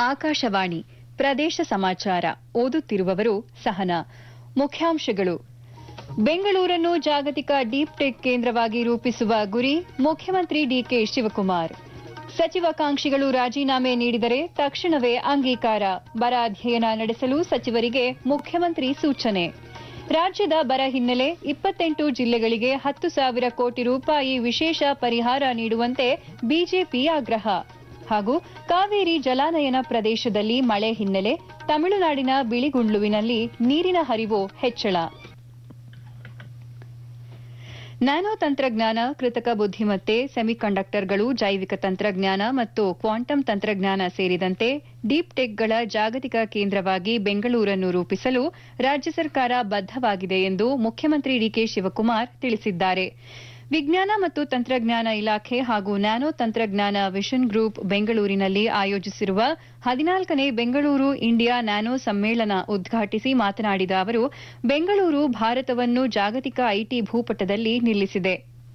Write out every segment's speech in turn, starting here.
ಆಕಾಶವಾಣಿ ಪ್ರದೇಶ ಸಮಾಚಾರ ಓದುತ್ತಿರುವವರು ಸಹನಾ ಮುಖ್ಯಾಂಶಗಳು ಬೆಂಗಳೂರನ್ನು ಜಾಗತಿಕ ಡೀಪ್ ಟೆಕ್ ಕೇಂದ್ರವಾಗಿ ರೂಪಿಸುವ ಗುರಿ ಮುಖ್ಯಮಂತ್ರಿ ಡಿಕೆ ಶಿವಕುಮಾರ್ ಸಚಿವಾಕಾಂಕ್ಷಿಗಳು ರಾಜೀನಾಮೆ ನೀಡಿದರೆ ತಕ್ಷಣವೇ ಅಂಗೀಕಾರ ಬರ ಅಧ್ಯಯನ ನಡೆಸಲು ಸಚಿವರಿಗೆ ಮುಖ್ಯಮಂತ್ರಿ ಸೂಚನೆ ರಾಜ್ಯದ ಬರ ಹಿನ್ನೆಲೆ ಇಪ್ಪತ್ತೆಂಟು ಜಿಲ್ಲೆಗಳಿಗೆ ಹತ್ತು ಸಾವಿರ ಕೋಟಿ ರೂಪಾಯಿ ವಿಶೇಷ ಪರಿಹಾರ ನೀಡುವಂತೆ ಬಿಜೆಪಿ ಆಗ್ರಹ ಹಾಗೂ ಕಾವೇರಿ ಜಲಾನಯನ ಪ್ರದೇಶದಲ್ಲಿ ಮಳೆ ಹಿನ್ನೆಲೆ ತಮಿಳುನಾಡಿನ ಬಿಳಿಗುಂಡ್ಲುವಿನಲ್ಲಿ ನೀರಿನ ಹರಿವು ಹೆಚ್ಚಳ ನ್ಯಾನೋ ತಂತ್ರಜ್ಞಾನ ಕೃತಕ ಬುದ್ದಿಮತ್ತೆ ಸೆಮಿಕಂಡಕ್ಟರ್ಗಳು ಜೈವಿಕ ತಂತ್ರಜ್ಞಾನ ಮತ್ತು ಕ್ವಾಂಟಮ್ ತಂತ್ರಜ್ಞಾನ ಸೇರಿದಂತೆ ಡೀಪ್ ಟೆಕ್ಗಳ ಜಾಗತಿಕ ಕೇಂದ್ರವಾಗಿ ಬೆಂಗಳೂರನ್ನು ರೂಪಿಸಲು ರಾಜ್ಯ ಸರ್ಕಾರ ಬದ್ದವಾಗಿದೆ ಎಂದು ಮುಖ್ಯಮಂತ್ರಿ ಡಿಕೆ ಶಿವಕುಮಾರ್ ತಿಳಿಸಿದ್ದಾರೆ ವಿಜ್ಞಾನ ಮತ್ತು ತಂತ್ರಜ್ಞಾನ ಇಲಾಖೆ ಹಾಗೂ ನ್ಯಾನೋ ತಂತ್ರಜ್ಞಾನ ವಿಷನ್ ಗ್ರೂಪ್ ಬೆಂಗಳೂರಿನಲ್ಲಿ ಆಯೋಜಿಸಿರುವ ಹದಿನಾಲ್ಕನೇ ಬೆಂಗಳೂರು ಇಂಡಿಯಾ ನ್ಯಾನೋ ಸಮ್ಮೇಳನ ಉದ್ಘಾಟಿಸಿ ಮಾತನಾಡಿದ ಅವರು ಬೆಂಗಳೂರು ಭಾರತವನ್ನು ಜಾಗತಿಕ ಐಟಿ ಭೂಪಟದಲ್ಲಿ ನಿಲ್ಲಿಸಿದೆ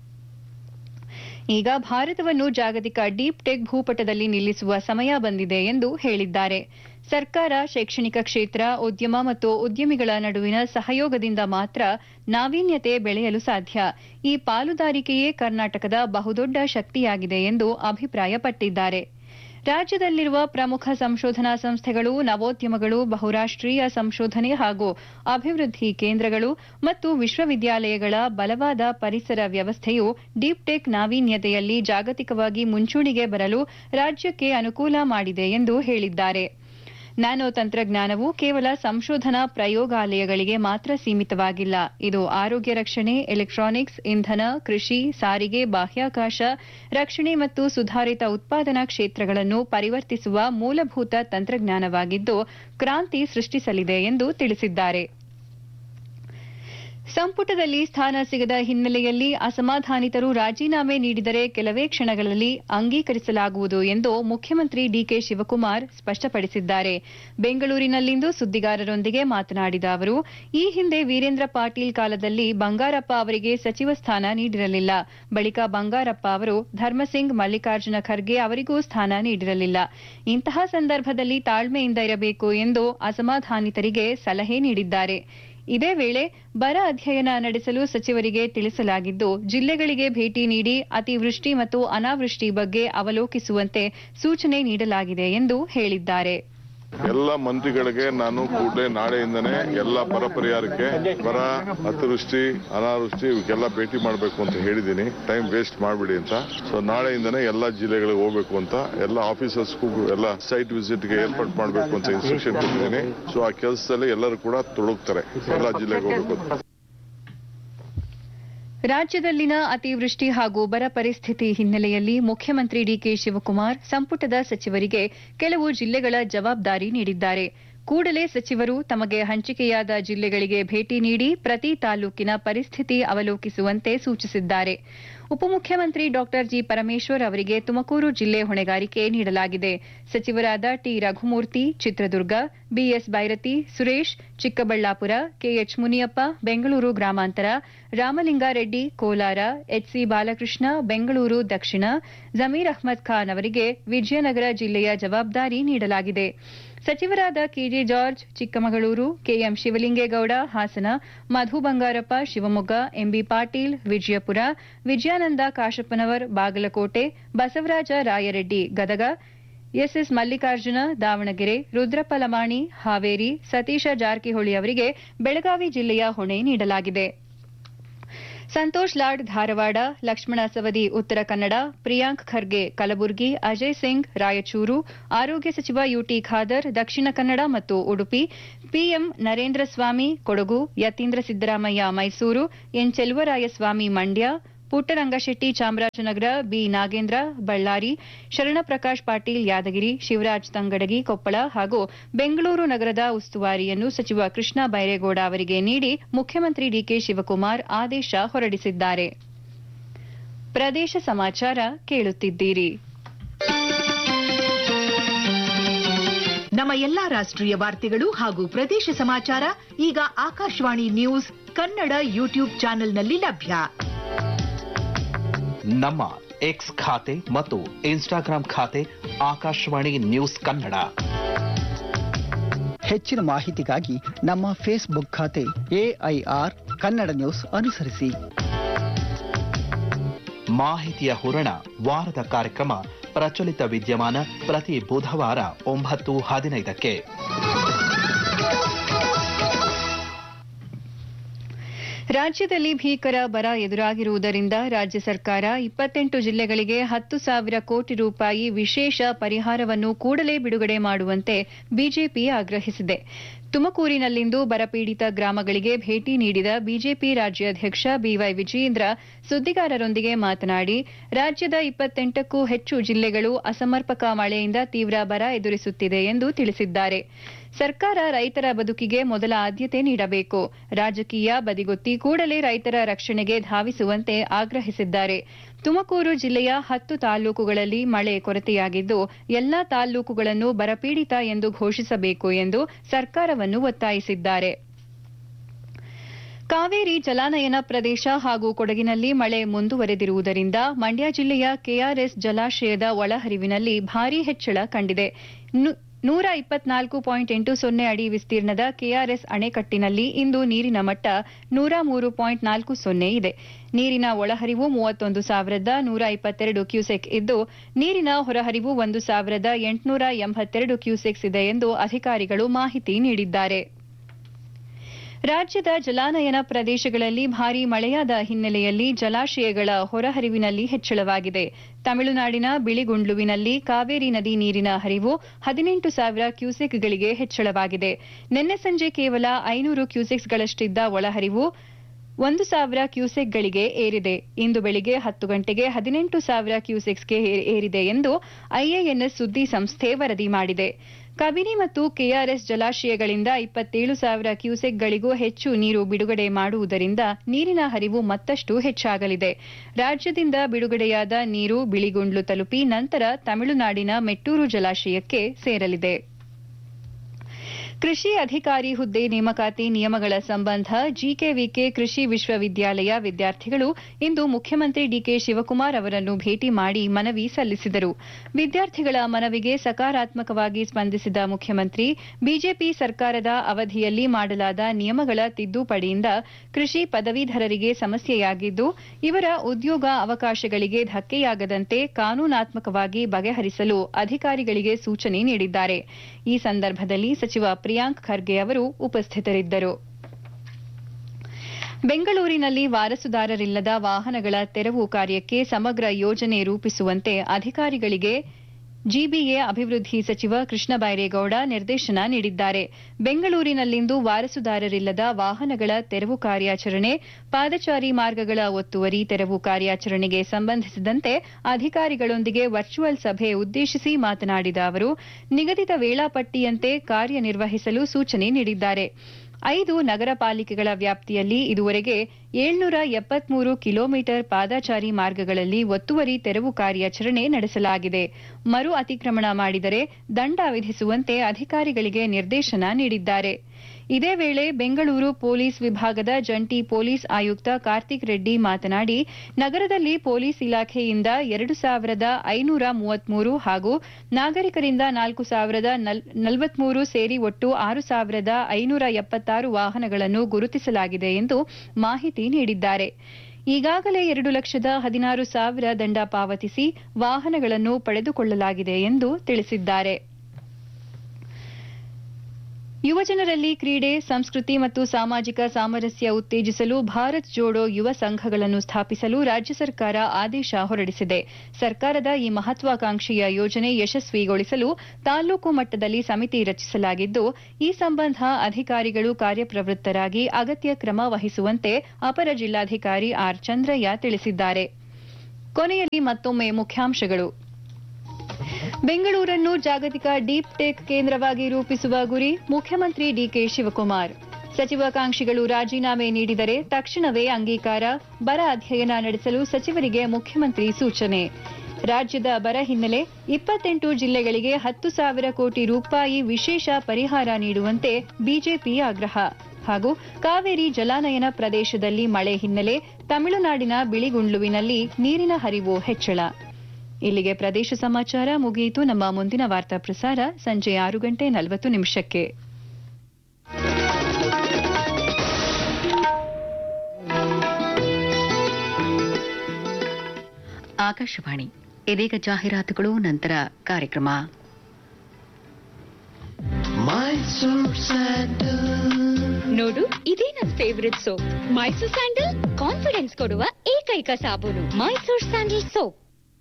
ಈಗ ಭಾರತವನ್ನು ಜಾಗತಿಕ ಡೀಪ್ ಟೆಕ್ ಭೂಪಟದಲ್ಲಿ ನಿಲ್ಲಿಸುವ ಸಮಯ ಬಂದಿದೆ ಎಂದು ಹೇಳಿದ್ದಾರೆ ಸರ್ಕಾರ ಶೈಕ್ಷಣಿಕ ಕ್ಷೇತ್ರ ಉದ್ಯಮ ಮತ್ತು ಉದ್ಯಮಿಗಳ ನಡುವಿನ ಸಹಯೋಗದಿಂದ ಮಾತ್ರ ನಾವೀನ್ಯತೆ ಬೆಳೆಯಲು ಸಾಧ್ಯ ಈ ಪಾಲುದಾರಿಕೆಯೇ ಕರ್ನಾಟಕದ ಬಹುದೊಡ್ಡ ಶಕ್ತಿಯಾಗಿದೆ ಎಂದು ಅಭಿಪ್ರಾಯಪಟ್ಟಿದ್ದಾರೆ ರಾಜ್ಯದಲ್ಲಿರುವ ಪ್ರಮುಖ ಸಂಶೋಧನಾ ಸಂಸ್ಥೆಗಳು ನವೋದ್ಯಮಗಳು ಬಹುರಾಷ್ಟೀಯ ಸಂಶೋಧನೆ ಹಾಗೂ ಅಭಿವೃದ್ಧಿ ಕೇಂದ್ರಗಳು ಮತ್ತು ವಿಶ್ವವಿದ್ಯಾಲಯಗಳ ಬಲವಾದ ಪರಿಸರ ವ್ಯವಸ್ಥೆಯು ಡೀಪ್ ಟೆಕ್ ನಾವೀನ್ಯತೆಯಲ್ಲಿ ಜಾಗತಿಕವಾಗಿ ಮುಂಚೂಣಿಗೆ ಬರಲು ರಾಜ್ಯಕ್ಕೆ ಅನುಕೂಲ ಮಾಡಿದೆ ಎಂದು ಹೇಳಿದ್ದಾರೆ ನ್ಯಾನೋ ತಂತ್ರಜ್ಞಾನವು ಕೇವಲ ಸಂಶೋಧನಾ ಪ್ರಯೋಗಾಲಯಗಳಿಗೆ ಮಾತ್ರ ಸೀಮಿತವಾಗಿಲ್ಲ ಇದು ಆರೋಗ್ಯ ರಕ್ಷಣೆ ಎಲೆಕ್ಟ್ರಾನಿಕ್ಸ್ ಇಂಧನ ಕೃಷಿ ಸಾರಿಗೆ ಬಾಹ್ಯಾಕಾಶ ರಕ್ಷಣೆ ಮತ್ತು ಸುಧಾರಿತ ಉತ್ಪಾದನಾ ಕ್ಷೇತ್ರಗಳನ್ನು ಪರಿವರ್ತಿಸುವ ಮೂಲಭೂತ ತಂತ್ರಜ್ಞಾನವಾಗಿದ್ದು ಕ್ರಾಂತಿ ಸೃಷ್ಟಿಸಲಿದೆ ಎಂದು ತಿಳಿಸಿದ್ದಾರೆ ಸಂಪುಟದಲ್ಲಿ ಸ್ಥಾನ ಸಿಗದ ಹಿನ್ನೆಲೆಯಲ್ಲಿ ಅಸಮಾಧಾನಿತರು ರಾಜೀನಾಮೆ ನೀಡಿದರೆ ಕೆಲವೇ ಕ್ಷಣಗಳಲ್ಲಿ ಅಂಗೀಕರಿಸಲಾಗುವುದು ಎಂದು ಮುಖ್ಯಮಂತ್ರಿ ಡಿಕೆ ಶಿವಕುಮಾರ್ ಸ್ಪಷ್ಟಪಡಿಸಿದ್ದಾರೆ ಬೆಂಗಳೂರಿನಲ್ಲಿಂದು ಸುದ್ದಿಗಾರರೊಂದಿಗೆ ಮಾತನಾಡಿದ ಅವರು ಈ ಹಿಂದೆ ವೀರೇಂದ್ರ ಪಾಟೀಲ್ ಕಾಲದಲ್ಲಿ ಬಂಗಾರಪ್ಪ ಅವರಿಗೆ ಸಚಿವ ಸ್ಥಾನ ನೀಡಿರಲಿಲ್ಲ ಬಳಿಕ ಬಂಗಾರಪ್ಪ ಅವರು ಧರ್ಮಸಿಂಗ್ ಮಲ್ಲಿಕಾರ್ಜುನ ಖರ್ಗೆ ಅವರಿಗೂ ಸ್ಥಾನ ನೀಡಿರಲಿಲ್ಲ ಇಂತಹ ಸಂದರ್ಭದಲ್ಲಿ ತಾಳ್ಮೆಯಿಂದ ಇರಬೇಕು ಎಂದು ಅಸಮಾಧಾನಿತರಿಗೆ ಸಲಹೆ ನೀಡಿದ್ದಾರೆ ಇದೇ ವೇಳೆ ಬರ ಅಧ್ಯಯನ ನಡೆಸಲು ಸಚಿವರಿಗೆ ತಿಳಿಸಲಾಗಿದ್ದು ಜಿಲ್ಲೆಗಳಿಗೆ ಭೇಟಿ ನೀಡಿ ಅತಿವೃಷ್ಟಿ ಮತ್ತು ಅನಾವೃಷ್ಟಿ ಬಗ್ಗೆ ಅವಲೋಕಿಸುವಂತೆ ಸೂಚನೆ ನೀಡಲಾಗಿದೆ ಎಂದು ಹೇಳಿದ್ದಾರೆ ಎಲ್ಲ ಮಂತ್ರಿಗಳಿಗೆ ನಾನು ಕೂಡಲೇ ನಾಳೆಯಿಂದನೇ ಎಲ್ಲ ಬರ ಪರಿಹಾರಕ್ಕೆ ಬರ ಅತಿವೃಷ್ಟಿ ಅನಾವೃಷ್ಟಿ ಇವಕ್ಕೆಲ್ಲ ಭೇಟಿ ಮಾಡಬೇಕು ಅಂತ ಹೇಳಿದ್ದೀನಿ ಟೈಮ್ ವೇಸ್ಟ್ ಮಾಡಬೇಡಿ ಅಂತ ಸೊ ನಾಳೆಯಿಂದನೇ ಎಲ್ಲ ಜಿಲ್ಲೆಗಳಿಗೆ ಹೋಗ್ಬೇಕು ಅಂತ ಎಲ್ಲ ಆಫೀಸರ್ಸ್ಗೂ ಎಲ್ಲ ಸೈಟ್ ವಿಸಿಟ್ಗೆ ಏರ್ಪಾಟ್ ಮಾಡಬೇಕು ಅಂತ ಇನ್ಸ್ಟ್ರಕ್ಷನ್ ಕೊಟ್ಟಿದ್ದೀನಿ ಸೊ ಆ ಕೆಲಸದಲ್ಲಿ ಎಲ್ಲರೂ ಕೂಡ ತೊಡಗ್ತಾರೆ ಎಲ್ಲ ಜಿಲ್ಲೆಗೆ ಹೋಗ್ಬೇಕು ಅಂತ ರಾಜ್ಯದಲ್ಲಿನ ಅತಿವೃಷ್ಟಿ ಹಾಗೂ ಬರ ಪರಿಸ್ಥಿತಿ ಹಿನ್ನೆಲೆಯಲ್ಲಿ ಮುಖ್ಯಮಂತ್ರಿ ಡಿಕೆ ಶಿವಕುಮಾರ್ ಸಂಪುಟದ ಸಚಿವರಿಗೆ ಕೆಲವು ಜಿಲ್ಲೆಗಳ ಜವಾಬ್ದಾರಿ ನೀಡಿದ್ದಾರೆ ಕೂಡಲೇ ಸಚಿವರು ತಮಗೆ ಹಂಚಿಕೆಯಾದ ಜಿಲ್ಲೆಗಳಿಗೆ ಭೇಟಿ ನೀಡಿ ಪ್ರತಿ ತಾಲೂಕಿನ ಪರಿಸ್ಥಿತಿ ಅವಲೋಕಿಸುವಂತೆ ಸೂಚಿಸಿದ್ದಾರೆ ಉಪಮುಖ್ಯಮಂತ್ರಿ ಡಾ ಜಿ ಪರಮೇಶ್ವರ್ ಅವರಿಗೆ ತುಮಕೂರು ಜಿಲ್ಲೆ ಹೊಣೆಗಾರಿಕೆ ನೀಡಲಾಗಿದೆ ಸಚಿವರಾದ T Raghumurthy Chitradurga BS Byrathi Suresh Chikkaballapur KH Muniyappa Bengaluru ಗ್ರಾಮಾಂತರ ರಾಮಲಿಂಗಾರೆಡ್ಡಿ ಕೋಲಾರ ಎಚ್ಸಿ ಬಾಲಕೃಷ್ಣ ಬೆಂಗಳೂರು ದಕ್ಷಿಣ ಜಮೀರ್ ಅಹ್ಮದ್ ಖಾನ್ ಅವರಿಗೆ ವಿಜಯನಗರ ಜಿಲ್ಲೆಯ ಜವಾಬ್ದಾರಿ ನೀಡಲಾಗಿದೆ ಸಚಿವರಾದ KJ George Chikkamagaluru KM Shivalinge Gowda Hassan Madhu Bangarappa Shivamogga MB Patil Vijayapura Vijayanand Kashappanavar Bagalkot Basavaraj Rayareddy Gadag SS Mallikarjun Davanagere Rudrappa Lamani Haveri Satish Jarkiholi ಅವರಿಗೆ ಬೆಳಗಾವಿ ಜಿಲ್ಲೆಯ ಹೊಣೆ ನೀಡಲಾಗಿದೆ ಸಂತೋಷ್ ಲಾಡ್ ಧಾರವಾಡ ಲಕ್ಷ್ಮಣ ಸವದಿ ಉತ್ತರ ಕನ್ನಡ ಪ್ರಿಯಾಂಕ್ ಖರ್ಗೆ ಕಲಬುರಗಿ ಅಜಯ್ ಸಿಂಗ್ ರಾಯಚೂರು ಆರೋಗ್ಯ ಸಚಿವ ಯುಟಿ ಖಾದರ್ ದಕ್ಷಿಣ ಕನ್ನಡ ಮತ್ತು Udupi PM Narendra Swamy Kodagu Yathindra Siddaramaiah Mysuru N Cheluvarayaswamy Mandya Puttarangashetty Chamarajanagar B Nagendra Ballari Sharanaprakash Patil Yadgir Shivraj Tangadagi Koppal ಹಾಗೂ ಬೆಂಗಳೂರು ನಗರದ ಉಸ್ತುವಾರಿಯನ್ನು ಸಚಿವ ಕೃಷ್ಣ ಬೈರೇಗೌಡ ಅವರಿಗೆ ನೀಡಿ ಮುಖ್ಯಮಂತ್ರಿ ಡಿಕೆ ಶಿವಕುಮಾರ್ ಆದೇಶ ಹೊರಡಿಸಿದ್ದಾರೆ ಪ್ರದೇಶ ಸಮಾಚಾರ ಕೇಳುತ್ತಿದ್ದೀರಿ ನಮ್ಮ ಎಲ್ಲಾ ರಾಷ್ಟ್ರೀಯ ವಾರ್ತೆಗಳು ಹಾಗೂ ಪ್ರದೇಶ ಸಮಾಚಾರ ಈಗ ಆಕಾಶವಾಣಿ ನ್ಯೂಸ್ ಕನ್ನಡ ಯೂಟ್ಯೂಬ್ ಚಾನೆಲ್ನಲ್ಲಿ ಲಭ್ಯ ನಮ್ಮ ಎಕ್ಸ್ ಖಾತೆ ಮತ್ತು ಇನ್ಸ್ಟಾಗ್ರಾಂ ಖಾತೆ ಆಕಾಶವಾಣಿ ನ್ಯೂಸ್ ಕನ್ನಡ ಹೆಚ್ಚಿನ ಮಾಹಿತಿಗಾಗಿ ನಮ್ಮ ಫೇಸ್ಬುಕ್ ಖಾತೆ ಎಐಆರ್ ಕನ್ನಡ ನ್ಯೂಸ್ ಅನುಸರಿಸಿ ಮಾಹಿತಿಯ ಹೂರಣ ವಾರದ ಕಾರ್ಯಕ್ರಮ ಪ್ರಚಲಿತ ವಿದ್ಯಮಾನ ಪ್ರತಿ ಬುಧವಾರ ಒಂಬತ್ತು ಹದಿನೈದಕ್ಕೆ ರಾಜ್ಯದಲ್ಲಿ ಭೀಕರ ಬರ ಎದುರಾಗಿರುವುದರಿಂದ ರಾಜ್ಯ ಸರ್ಕಾರ ಇಪ್ಪತ್ತೆಂಟು ಜಿಲ್ಲೆಗಳಿಗೆ ಹತ್ತು ಸಾವಿರ ಕೋಟಿ ರೂಪಾಯಿ ವಿಶೇಷ ಪರಿಹಾರವನ್ನು ಕೂಡಲೇ ಬಿಡುಗಡೆ ಮಾಡುವಂತೆ ಬಿಜೆಪಿ ಆಗ್ರಹಿಸಿದೆ ತುಮಕೂರಿನಲ್ಲಿಂದು ಬರಪೀಡಿತ ಗ್ರಾಮಗಳಿಗೆ ಭೇಟಿ ನೀಡಿದ ಬಿಜೆಪಿ ರಾಜ್ಯಾಧ್ಯಕ್ಷ ಬಿವೈ ವಿಜಯೇಂದ್ರ ಸುದ್ದಿಗಾರರೊಂದಿಗೆ ಮಾತನಾಡಿ ರಾಜ್ಯದ ಇಪ್ಪತ್ತೆಂಟಕ್ಕೂ ಹೆಚ್ಚು ಜಿಲ್ಲೆಗಳು ಅಸಮರ್ಪಕ ಮಳೆಯಿಂದ ತೀವ್ರ ಬರ ಎದುರಿಸುತ್ತಿದೆ ಎಂದು ತಿಳಿಸಿದ್ದಾರೆ ಸರ್ಕಾರ ರೈತರ ಬದುಕಿಗೆ ಮೊದಲ ಆದ್ಯತೆ ನೀಡಬೇಕು ರಾಜಕೀಯ ಬದಿಗೊತ್ತಿ ಕೂಡಲೇ ರೈತರ ರಕ್ಷಣೆಗೆ ಧಾವಿಸುವಂತೆ ಆಗ್ರಹಿಸಿದ್ದಾರೆ ತುಮಕೂರು ಜಿಲ್ಲೆಯ ಹತ್ತು ತಾಲ್ಲೂಕುಗಳಲ್ಲಿ ಮಳೆ ಕೊರತೆಯಾಗಿದ್ದು ಎಲ್ಲಾ ತಾಲ್ಲೂಕುಗಳನ್ನು ಬರಪೀಡಿತ ಎಂದು ಘೋಷಿಸಬೇಕು ಎಂದು ಸರ್ಕಾರವನ್ನು ಒತ್ತಾಯಿಸಿದ್ದಾರೆ ಕಾವೇರಿ ಜಲಾನಯನ ಪ್ರದೇಶ ಹಾಗೂ ಕೊಡಗಿನಲ್ಲಿ ಮಳೆ ಮುಂದುವರೆದಿರುವುದರಿಂದ ಮಂಡ್ಯ ಜಿಲ್ಲೆಯ ಕೆಆರ್ಎಸ್ ಜಲಾಶಯದ ಒಳಹರಿವಿನಲ್ಲಿ ಭಾರೀ ಹೆಚ್ಚಳ ಕಂಡಿದೆ ನೂರ ಇಪ್ಪತ್ನಾಲ್ಕು ಪಾಯಿಂಟ್ ಎಂಟು ಸೊನ್ನೆ ಅಡಿ ವಿಸ್ತೀರ್ಣದ ಕೆಆರ್ಎಸ್ ಅಣೆಕಟ್ಟಿನಲ್ಲಿ ಇಂದು ನೀರಿನ ಮಟ್ಟ ನೂರ ಮೂರು ಪಾಯಿಂಟ್ ನಾಲ್ಕು ಸೊನ್ನೆ ಇದೆ ನೀರಿನ ಒಳಹರಿವು ಮೂವತ್ತೊಂದು ಸಾವಿರದ ನೂರ ಇಪ್ಪತ್ತೆರಡು ಕ್ಯೂಸೆಕ್ ಇದ್ದು ನೀರಿನ ಹೊರಹರಿವು ಒಂದು ಸಾವಿರದ ಎಂಟುನೂರ ಎಂಬತ್ತೆರಡು ಕ್ಯೂಸೆಕ್ಸ್ ಇದೆ ಎಂದು ಅಧಿಕಾರಿಗಳು ಮಾಹಿತಿ ನೀಡಿದ್ದಾರೆ ರಾಜ್ಯದ ಜಲಾನಯನ ಪ್ರದೇಶಗಳಲ್ಲಿ ಭಾರೀ ಮಳೆಯಾದ ಹಿನ್ನೆಲೆಯಲ್ಲಿ ಜಲಾಶಯಗಳ ಹೊರಹರಿವಿನಲ್ಲಿ ಹೆಚ್ಚಳವಾಗಿದೆ ತಮಿಳುನಾಡಿನ ಬಿಳಿಗುಂಡ್ಲುವಿನಲ್ಲಿ ಕಾವೇರಿ ನದಿ ನೀರಿನ ಹರಿವು ಹದಿನೆಂಟು ಸಾವಿರ ಕ್ಯೂಸೆಕ್ಗಳಿಗೆ ಹೆಚ್ಚಳವಾಗಿದೆ ನಿನ್ನೆ ಸಂಜೆ ಕೇವಲ ಐನೂರು ಕ್ಯೂಸೆಕ್ಸ್ಗಳಷ್ಟಿದ್ದ ಒಳಹರಿವು ಒಂದು ಸಾವಿರ ಕ್ಯೂಸೆಕ್ಗಳಿಗೆ ಏರಿದೆ ಇಂದು ಬೆಳಿಗ್ಗೆ ಹತ್ತು ಗಂಟೆಗೆ ಹದಿನೆಂಟು ಸಾವಿರ ಕ್ಯೂಸೆಕ್ಸ್ಗೆ ಏರಿದೆ ಎಂದು ಐಎಎನ್ಎಸ್ ಸುದ್ದಿ ಸಂಸ್ಥೆ ವರದಿ ಮಾಡಿದೆ ಕಬಿನಿ ಮತ್ತು ಕೆಆರ್ಎಸ್ ಜಲಾಶಯಗಳಿಂದ ಇಪ್ಪತ್ತೇಳು ಸಾವಿರ ಕ್ಯೂಸೆಕ್ಗಳಿಗೂ ಹೆಚ್ಚು ನೀರು ಬಿಡುಗಡೆ ಮಾಡುವುದರಿಂದ ನೀರಿನ ಹರಿವು ಮತ್ತಷ್ಟು ಹೆಚ್ಚಾಗಲಿದೆ ರಾಜ್ಯದಿಂದ ಬಿಡುಗಡೆಯಾದ ನೀರು ಬಿಳಿಗುಂಡ್ಲು ತಲುಪಿ ನಂತರ ತಮಿಳುನಾಡಿನ ಮೆಟ್ಟೂರು ಜಲಾಶಯಕ್ಕೆ ಸೇರಲಿದೆ ಕೃಷಿ ಅಧಿಕಾರಿ ಹುದ್ದೆ ನೇಮಕಾತಿ ನಿಯಮಗಳ ಸಂಬಂಧ ಜಿಕೆವಿಕೆ ಕೃಷಿ ವಿಶ್ವವಿದ್ಯಾಲಯ ವಿದ್ಯಾರ್ಥಿಗಳು ಇಂದು ಮುಖ್ಯಮಂತ್ರಿ ಡಿಕೆ ಶಿವಕುಮಾರ್ ಅವರನ್ನು ಭೇಟಿ ಮಾಡಿ ಮನವಿ ಸಲ್ಲಿಸಿದರು ವಿದ್ಯಾರ್ಥಿಗಳ ಮನವಿಗೆ ಸಕಾರಾತ್ಮಕವಾಗಿ ಸ್ಪಂದಿಸಿದ ಮುಖ್ಯಮಂತ್ರಿ ಬಿಜೆಪಿ ಸರ್ಕಾರದ ಅವಧಿಯಲ್ಲಿ ಮಾಡಲಾದ ನಿಯಮಗಳ ತಿದ್ದುಪಡಿಯಿಂದ ಕೃಷಿ ಪದವೀಧರರಿಗೆ ಸಮಸ್ಯೆಯಾಗಿದ್ದು ಇವರ ಉದ್ಯೋಗ ಅವಕಾಶಗಳಿಗೆ ಧಕ್ಕೆಯಾಗದಂತೆ ಕಾನೂನಾತ್ಮಕವಾಗಿ ಬಗೆಹರಿಸಲು ಅಧಿಕಾರಿಗಳಿಗೆ ಸೂಚನೆ ನೀಡಿದ್ದಾರೆ ಈ ಸಂದರ್ಭದಲ್ಲಿ ಸಚಿವ ಪ್ರಿಯಾಂಕ್ ಖರ್ಗೆ ಅವರು ಉಪಸ್ಥಿತರಿದ್ದರು ಬೆಂಗಳೂರಿನಲ್ಲಿ ವಾರಸುದಾರರಿಲ್ಲದ ವಾಹನಗಳ ತೆರವು ಕಾರ್ಯಕ್ಕೆ ಸಮಗ್ರ ಯೋಜನೆ ರೂಪಿಸುವಂತೆ ಅಧಿಕಾರಿಗಳಿಗೆ ಜಿಬಿಎ ಅಭಿವೃದ್ಧಿ ಸಚಿವ ಕೃಷ್ಣ ಬೈರೇಗೌಡ ನಿರ್ದೇಶನ ನೀಡಿದ್ದಾರೆ ಬೆಂಗಳೂರಿನಲ್ಲಿಂದು ವಾರಸುದಾರರಿಲ್ಲದ ವಾಹನಗಳ ತೆರವು ಕಾರ್ಯಾಚರಣೆ ಪಾದಚಾರಿ ಮಾರ್ಗಗಳ ಒತ್ತುವರಿ ತೆರವು ಕಾರ್ಯಾಚರಣೆಗೆ ಸಂಬಂಧಿಸಿದಂತೆ ಅಧಿಕಾರಿಗಳೊಂದಿಗೆ ವರ್ಚುವಲ್ ಸಭೆ ಉದ್ದೇಶಿಸಿ ಮಾತನಾಡಿದ ಅವರು ನಿಗದಿತ ವೇಳಾಪಟ್ಟಿಯಂತೆ ಕಾರ್ಯನಿರ್ವಹಿಸಲು ಸೂಚನೆ ನೀಡಿದ್ದಾರೆ ಐದು ನಗರ ಪಾಲಿಕೆಗಳ ವ್ಯಾಪ್ತಿಯಲ್ಲಿ ಇದುವರೆಗೆ ಏಳ್ನೂರ ಎಪ್ಪತ್ಮೂರು ಕಿಲೋಮೀಟರ್ ಪಾದಚಾರಿ ಮಾರ್ಗಗಳಲ್ಲಿ ಒತ್ತುವರಿ ತೆರವು ಕಾರ್ಯಾಚರಣೆ ನಡೆಸಲಾಗಿದೆ ಮರು ಅತಿಕ್ರಮಣ ಮಾಡಿದರೆ ದಂಡ ವಿಧಿಸುವಂತೆ ಅಧಿಕಾರಿಗಳಿಗೆ ನಿರ್ದೇಶನ ನೀಡಿದ್ದಾರೆ ಇದೇ ವೇಳೆ ಬೆಂಗಳೂರು ಪೊಲೀಸ್ ವಿಭಾಗದ ಜಂಟಿ ಪೊಲೀಸ್ ಆಯುಕ್ತ ಕಾರ್ತಿಕ್ ರೆಡ್ಡಿ ಮಾತನಾಡಿ ನಗರದಲ್ಲಿ ಪೊಲೀಸ್ ಇಲಾಖೆಯಿಂದ ಎರಡು ಸಾವಿರದ ಐನೂರ ಮೂವತ್ಮೂರು ಹಾಗೂ ನಾಗರಿಕರಿಂದ ನಾಲ್ಕು ಸಾವಿರದ ನಲವತ್ಮೂರು ಸೇರಿ ಒಟ್ಟು ಆರು ಸಾವಿರದ ಐನೂರ ಎಪ್ಪತ್ತಾರು ವಾಹನಗಳನ್ನು ಗುರುತಿಸಲಾಗಿದೆ ಎಂದು ಮಾಹಿತಿ ನೀಡಿದ್ದಾರೆ ಈಗಾಗಲೇ ಎರಡು ಲಕ್ಷದ ಹದಿನಾರು ಸಾವಿರ ದಂಡ ಪಾವತಿಸಿ ವಾಹನಗಳನ್ನು ಪಡೆದುಕೊಳ್ಳಲಾಗಿದೆ ಎಂದು ತಿಳಿಸಿದ್ದಾರೆ ಯುವಜನರಲ್ಲಿ ಕ್ರೀಡೆ ಸಂಸ್ಕೃತಿ ಮತ್ತು ಸಾಮಾಜಿಕ ಸಾಮರಸ್ಯ ಉತ್ತೇಜಿಸಲು ಭಾರತ್ ಜೋಡೋ ಯುವ ಸಂಘಗಳನ್ನು ಸ್ಥಾಪಿಸಲು ರಾಜ್ಯ ಸರ್ಕಾರ ಆದೇಶ ಹೊರಡಿಸಿದೆ ಸರ್ಕಾರದ ಈ ಮಹತ್ವಾಕಾಂಕ್ಷೆಯ ಯೋಜನೆ ಯಶಸ್ವಿಗೊಳಿಸಲು ತಾಲೂಕು ಮಟ್ಟದಲ್ಲಿ ಸಮಿತಿ ರಚಿಸಲಾಗಿದ್ದು ಈ ಸಂಬಂಧ ಅಧಿಕಾರಿಗಳು ಕಾರ್ಯಪ್ರವೃತ್ತರಾಗಿ ಅಗತ್ಯ ಕ್ರಮ ವಹಿಸುವಂತೆ ಅಪರ ಜಿಲ್ಲಾಧಿಕಾರಿ ಆರ್ ಚಂದ್ರಯ್ಯ ತಿಳಿಸಿದ್ದಾರೆ ಕೊನೆಯಲ್ಲಿ ಮತ್ತೊಮ್ಮೆ ಮುಖ್ಯಾಂಶಗಳು ಬೆಂಗಳೂರನ್ನು ಜಾಗತಿಕ ಡೀಪ್ ಟೆಕ್ ಕೇಂದ್ರವಾಗಿ ರೂಪಿಸುವ ಗುರಿ ಮುಖ್ಯಮಂತ್ರಿ ಡಿಕೆ ಶಿವಕುಮಾರ್ ಸಚಿವಾಕಾಂಕ್ಷಿಗಳು ರಾಜೀನಾಮೆ ನೀಡಿದರೆ ತಕ್ಷಣವೇ ಅಂಗೀಕಾರ ಬರ ಅಧ್ಯಯನ ನಡೆಸಲು ಸಚಿವರಿಗೆ ಮುಖ್ಯಮಂತ್ರಿ ಸೂಚನೆ ರಾಜ್ಯದ ಬರ ಹಿನ್ನೆಲೆ ಇಪ್ಪತ್ತೆಂಟು ಜಿಲ್ಲೆಗಳಿಗೆ ಹತ್ತು ಸಾವಿರ ಕೋಟಿ ರೂಪಾಯಿ ವಿಶೇಷ ಪರಿಹಾರ ನೀಡುವಂತೆ ಬಿಜೆಪಿ ಆಗ್ರಹ ಹಾಗೂ ಕಾವೇರಿ ಜಲಾನಯನ ಪ್ರದೇಶದಲ್ಲಿ ಮಳೆ ಹಿನ್ನೆಲೆ ತಮಿಳುನಾಡಿನ ಬಿಳಿಗುಂಡ್ಲುವಿನಲ್ಲಿ ನೀರಿನ ಹರಿವು ಹೆಚ್ಚಳ ಇಲ್ಲಿಗೆ ಪ್ರದೇಶ ಸಮಾಚಾರ ಮುಗಿಯಿತು ನಮ್ಮ ಮುಂದಿನ ವಾರ್ತಾ ಪ್ರಸಾರ ಸಂಜೆ ಆರು ಗಂಟೆ ನಲವತ್ತು ನಿಮಿಷಕ್ಕೆ ಆಕಾಶವಾಣಿ ಇದೀಗ ಜಾಹೀರಾತುಗಳು ನಂತರ ಕಾರ್ಯಕ್ರಮ ನೋಡು ಇದೇ ನನ್ favourite soap Mysore sandal confidence ಕೊಡುವ ಏಕೈಕ ಸಾಬೂನು ಮೈಸೂರ್ ಸ್ಯಾಂಡಲ್ ಸೋಪ್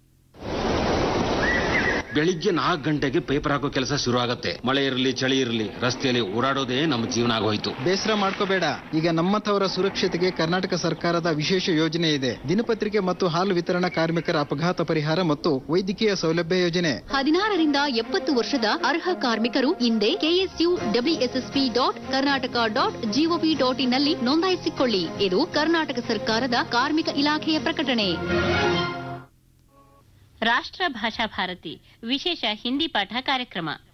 ಬೆಳಿಗ್ಗೆ ನಾಲ್ಕು ಗಂಟೆಗೆ ಪೇಪರ್ ಹಾಕೋ ಕೆಲಸ ಶುರು ಆಗತ್ತೆ ಮಳೆ ಇರಲಿ ಚಳಿ ಇರಲಿ ರಸ್ತೆಯಲ್ಲಿ ಓಡಾಡೋದೇ ನಮ್ಮ ಜೀವನ ಆಗೋಯ್ತು ಬೇಸರ ಮಾಡ್ಕೋಬೇಡ ಈಗ ನಮ್ಮಂಥವರ ಸುರಕ್ಷತೆಗೆ ಕರ್ನಾಟಕ ಸರ್ಕಾರದ ವಿಶೇಷ ಯೋಜನೆ ಇದೆ ದಿನಪತ್ರಿಕೆ ಮತ್ತು ಹಾಲು ವಿತರಣಾ ಕಾರ್ಮಿಕರ ಅಪಘಾತ ಪರಿಹಾರ ಮತ್ತು ವೈದ್ಯಕೀಯ ಸೌಲಭ್ಯ ಯೋಜನೆ ಹದಿನಾರರಿಂದ ಎಪ್ಪತ್ತು ವರ್ಷದ ಅರ್ಹ ಕಾರ್ಮಿಕರು ಇಂದೇ KSU WSSP dot Karnataka dot GOV dot ಇನ್ನಲ್ಲಿ ನೋಂದಾಯಿಸಿಕೊಳ್ಳಿ ಇದು ಕರ್ನಾಟಕ ಸರ್ಕಾರದ ಕಾರ್ಮಿಕ ಇಲಾಖೆಯ ಪ್ರಕಟಣೆ ರಾಷ್ಟ್ರ ಭಾಷಾ ಭಾರತಿ ವಿಶೇಷ ಹಿಂದಿ ಪಾಠ ಕಾರ್ಯಕ್ರಮ